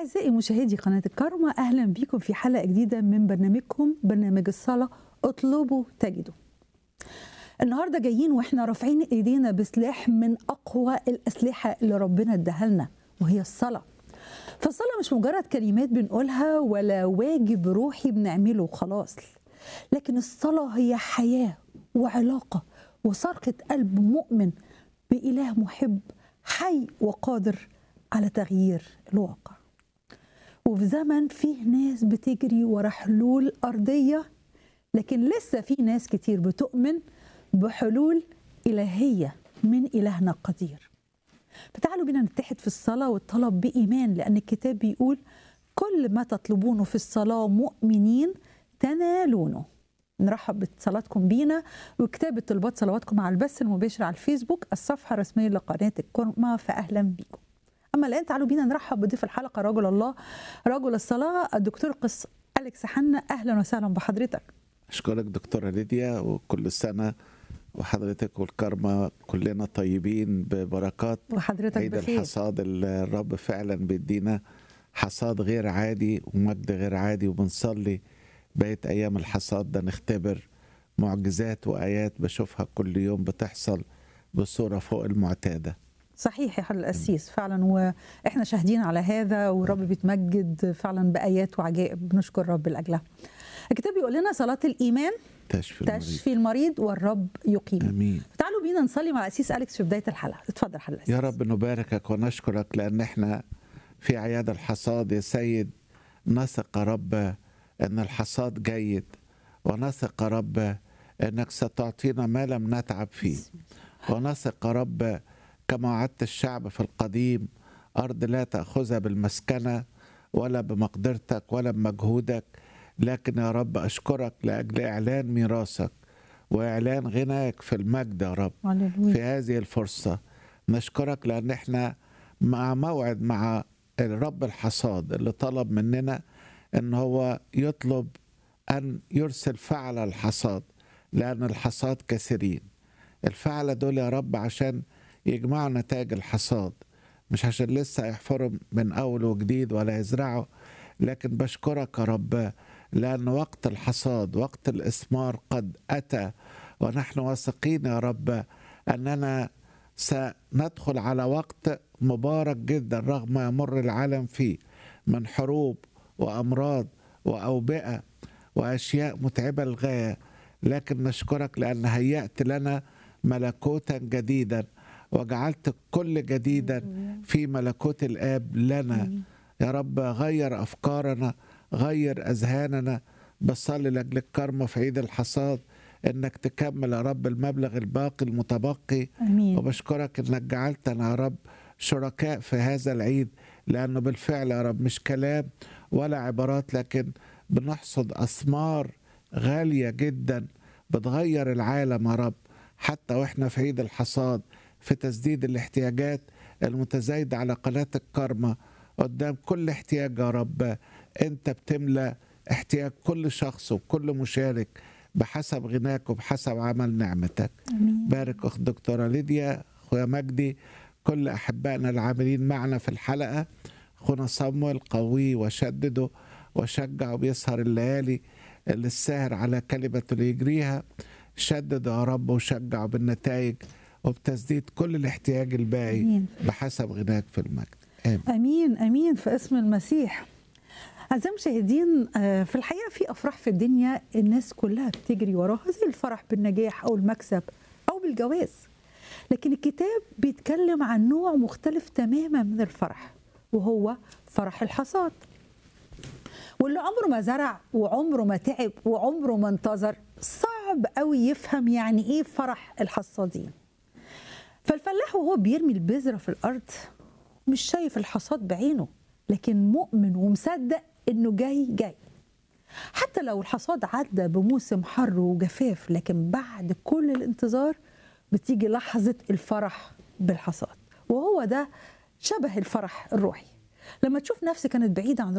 أعزائي مشاهدي قناة الكرمة أهلا بكم في حلقة جديدة من برنامجكم برنامج الصلاة اطلبوا تجدوا النهاردة جايين وإحنا رافعين إيدينا بسلاح من أقوى الأسلحة اللي ربنا اداها لنا وهي الصلاة فالصلاة مش مجرد كلمات بنقولها ولا واجب روحي بنعمله وخلاص لكن الصلاة هي حياة وعلاقة وصرخة قلب مؤمن بإله محب حي وقادر على تغيير الواقع وفي زمن فيه ناس بتجري ورا حلول أرضية لكن لسه في ناس كتير بتؤمن بحلول إلهية من إلهنا القدير فتعالوا بينا نتحد في الصلاة والطلب بإيمان لأن الكتاب بيقول كل ما تطلبونه في الصلاة مؤمنين تنالونه نرحب باتصالاتكم بينا وكتابة طلبات صلواتكم على البث المباشر على الفيسبوك الصفحة الرسمية لقناة الكرمة فأهلا بيكم أما الآن تعالوا بينا نرحب بضيف الحلقة رجل الله رجل الصلاة الدكتور قس أليكس حنا أهلا وسهلا بحضرتك أشكرك دكتورة ليديا وكل سنة وحضرتك والكرمة كلنا طيبين ببركات وحضرتك عيد بخير الحصاد اللي الرب فعلا بيدينا حصاد غير عادي ومجد غير عادي وبنصلي بقية أيام الحصاد ده نختبر معجزات وآيات بشوفها كل يوم بتحصل بصورة فوق المعتادة صحيح يا حضرة القسيس فعلا واحنا شاهدين على هذا والرب بيتمجد فعلا بايات وعجائب بنشكر الرب لاجلها. الكتاب بيقول لنا صلاه الايمان تشفي المريض تشفي المريض والرب يقيم. آمين تعالوا بينا نصلي مع القسيس اليكس في بدايه الحلقه، اتفضل حضرة القسيس. يا رب نباركك ونشكرك لأن احنا في أعياد الحصاد يا سيد نثق يا رب أن الحصاد جيد ونثق يا رب أنك ستعطينا ما لم نتعب فيه ونثق يا رب كما وعدت الشعب في القديم أرض لا تأخذها بالمسكنة ولا بمقدرتك ولا بمجهودك لكن يا رب أشكرك لأجل إعلان ميراثك وإعلان غناك في المجد يا رب في هللويا هذه الفرصة نشكرك لأن احنا مع موعد مع الرب الحصاد اللي طلب مننا ان هو يطلب ان يرسل فعل الحصاد لأن الحصاد كثيرين الفعل دول يا رب عشان يجمعوا نتائج الحصاد مش عشان لسه يحفروا من أول وجديد ولا يزرعوا لكن بشكرك يا رب لأن وقت الحصاد وقت الإثمار قد أتى ونحن واثقين يا رب أننا سندخل على وقت مبارك جدا رغم ما يمر العالم فيه من حروب وأمراض وأوبئة وأشياء متعبة للغاية لكن نشكرك لأن هيأت لنا ملكوتا جديدا وجعلت كل جديدا في ملكوت الآب لنا يا رب غير أفكارنا غير أذهاننا بصلي لأجل الكرمة في عيد الحصاد إنك تكمل يا رب المبلغ الباقي المتبقي امين وبشكرك انك جعلتنا يا رب شركاء في هذا العيد لانه بالفعل يا رب مش كلام ولا عبارات لكن بنحصد اثمار غاليه جدا بتغير العالم يا رب حتى واحنا في عيد الحصاد في تسديد الاحتياجات المتزايده على قناه الكرمه قدام كل احتياج يا رب انت بتملى احتياج كل شخص وكل مشارك بحسب غناك وبحسب عمل نعمتك امين بارك اخت دكتوره ليديا اخويا مجدي كل احبائنا العاملين معنا في الحلقه اخونا صمويل قوي وشدده وشجع وبيسهر الليالي للساهر على كلمة ليجريها شدد يا رب وشجع بالنتائج وبتسديد كل الاحتياج الباقي امين بحسب غناك في المجد آمين امين امين في اسم المسيح أعزائي المشاهدين آه، في الحقيقة في أفراح في الدنيا الناس كلها بتجري وراها زي الفرح بالنجاح أو المكسب أو بالجواز لكن الكتاب بيتكلم عن نوع مختلف تماما من الفرح وهو فرح الحصاد واللي عمره ما زرع وعمره ما تعب وعمره ما انتظر صعب قوي يفهم يعني ايه فرح الحصادين فالفلاح وهو بيرمي البذرة في الأرض مش شايف الحصاد بعينه لكن مؤمن ومصدق انه جاي جاي حتى لو الحصاد عدى بموسم حر وجفاف لكن بعد كل الانتظار بتيجي لحظة الفرح بالحصاد وهو ده شبه الفرح الروحي لما تشوف نفسك كانت بعيدة عن